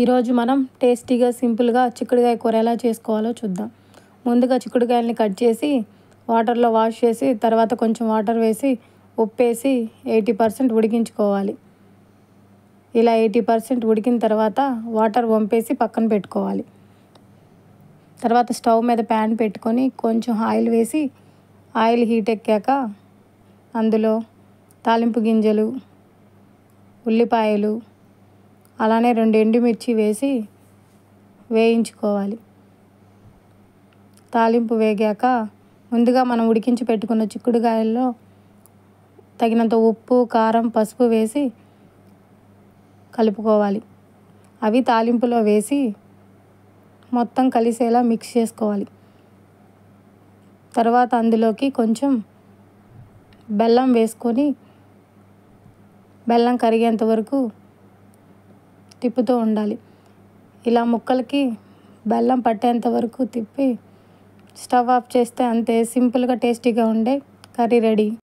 ఈరోజు మనం టేస్టీగా సింపుల్గా చిక్కుడుకాయ కూర ఎలా చేసుకోవాలో చూద్దాం ముందుగా చిక్కుడుకాయలని కట్ చేసి వాటర్లో వాష్ చేసి తర్వాత కొంచెం వాటర్ వేసి ఉప్పేసి ఎయిటీ పర్సెంట్ ఉడికించుకోవాలి ఇలా ఎయిటీ పర్సెంట్ ఉడికిన తర్వాత వాటర్ వంపేసి పక్కన పెట్టుకోవాలి తర్వాత స్టవ్ మీద ప్యాన్ పెట్టుకొని కొంచెం ఆయిల్ వేసి ఆయిల్ హీట్ ఎక్కాక అందులో తాలింపు గింజలు ఉల్లిపాయలు అలానే రెండు ఎండుమిర్చి వేసి వేయించుకోవాలి తాలింపు వేగాక ముందుగా మనం ఉడికించి పెట్టుకున్న చిక్కుడుకాయల్లో తగినంత ఉప్పు కారం పసుపు వేసి కలుపుకోవాలి అవి తాలింపులో వేసి మొత్తం కలిసేలా మిక్స్ చేసుకోవాలి తర్వాత అందులోకి కొంచెం బెల్లం వేసుకొని బెల్లం కరిగేంత వరకు తిప్పుతూ ఉండాలి ఇలా ముక్కలకి బెల్లం పట్టేంత వరకు తిప్పి స్టవ్ ఆఫ్ చేస్తే అంతే సింపుల్గా టేస్టీగా ఉండే కర్రీ రెడీ